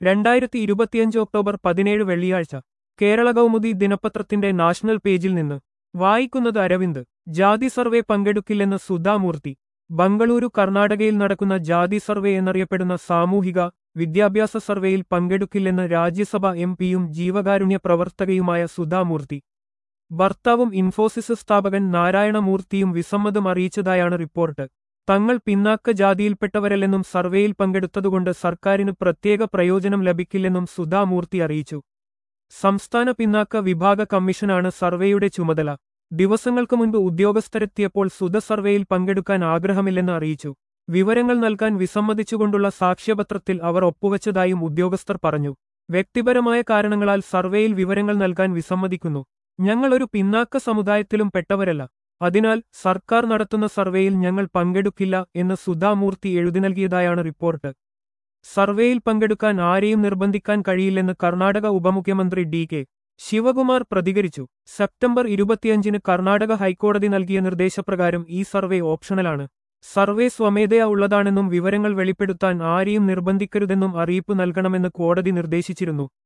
രണ്ടായിരത്തി ഇരുപത്തിയഞ്ച് ഒക്ടോബർ പതിനേഴ് വെള്ളിയാഴ്ച കേരള കൗമുദി ദിനപത്രത്തിന്റെ നാഷണൽ പേജിൽ നിന്ന് വായിക്കുന്നത് അരവിന്ദ് ജാതി സർവേ പങ്കെടുക്കില്ലെന്ന് സുധാമൂർത്തി ബംഗളൂരു കർണാടകയിൽ നടക്കുന്ന ജാതി സർവേ എന്നറിയപ്പെടുന്ന സാമൂഹിക വിദ്യാഭ്യാസ സർവേയിൽ പങ്കെടുക്കില്ലെന്ന് രാജ്യസഭ എം പിയും ജീവകാരുണ്യ പ്രവർത്തകയുമായ സുധാമൂർത്തി ഭർത്താവും ഇൻഫോസിസ് സ്ഥാപകൻ നാരായണമൂർത്തിയും വിസമ്മതം അറിയിച്ചതായാണ് റിപ്പോർട്ട് തങ്ങൾ പിന്നാക്ക ജാതിയിൽപ്പെട്ടവരല്ലെന്നും സർവേയിൽ പങ്കെടുത്തതുകൊണ്ട് സർക്കാരിന് പ്രത്യേക പ്രയോജനം ലഭിക്കില്ലെന്നും സുധാമൂർത്തി അറിയിച്ചു സംസ്ഥാന പിന്നാക്ക വിഭാഗ കമ്മീഷനാണ് സർവേയുടെ ചുമതല ദിവസങ്ങൾക്ക് മുൻപ് ഉദ്യോഗസ്ഥരെത്തിയപ്പോൾ സുധ സർവേയിൽ പങ്കെടുക്കാൻ ആഗ്രഹമില്ലെന്ന് അറിയിച്ചു വിവരങ്ങൾ നൽകാൻ വിസമ്മതിച്ചുകൊണ്ടുള്ള സാക്ഷ്യപത്രത്തിൽ അവർ ഒപ്പുവച്ചതായും ഉദ്യോഗസ്ഥർ പറഞ്ഞു വ്യക്തിപരമായ കാരണങ്ങളാൽ സർവേയിൽ വിവരങ്ങൾ നൽകാൻ വിസമ്മതിക്കുന്നു ഞങ്ങൾ ഒരു പിന്നാക്ക സമുദായത്തിലും പെട്ടവരല്ല അതിനാൽ സർക്കാർ നടത്തുന്ന സർവേയിൽ ഞങ്ങൾ പങ്കെടുക്കില്ല എന്ന് സുധാമൂർത്തി എഴുതി നൽകിയതായാണ് റിപ്പോർട്ട് സർവേയിൽ പങ്കെടുക്കാൻ ആരെയും നിർബന്ധിക്കാൻ കഴിയില്ലെന്ന് കർണാടക ഉപമുഖ്യമന്ത്രി ഡി കെ ശിവകുമാർ പ്രതികരിച്ചു സെപ്റ്റംബർ ഇരുപത്തിയഞ്ചിന് കർണാടക ഹൈക്കോടതി നൽകിയ നിർദ്ദേശപ്രകാരം ഈ സർവേ ഓപ്ഷണലാണ് സർവേ സ്വമേധയാ ഉള്ളതാണെന്നും വിവരങ്ങൾ വെളിപ്പെടുത്താൻ ആരെയും നിർബന്ധിക്കരുതെന്നും അറിയിപ്പ് നൽകണമെന്ന് കോടതി നിർദ്ദേശിച്ചിരുന്നു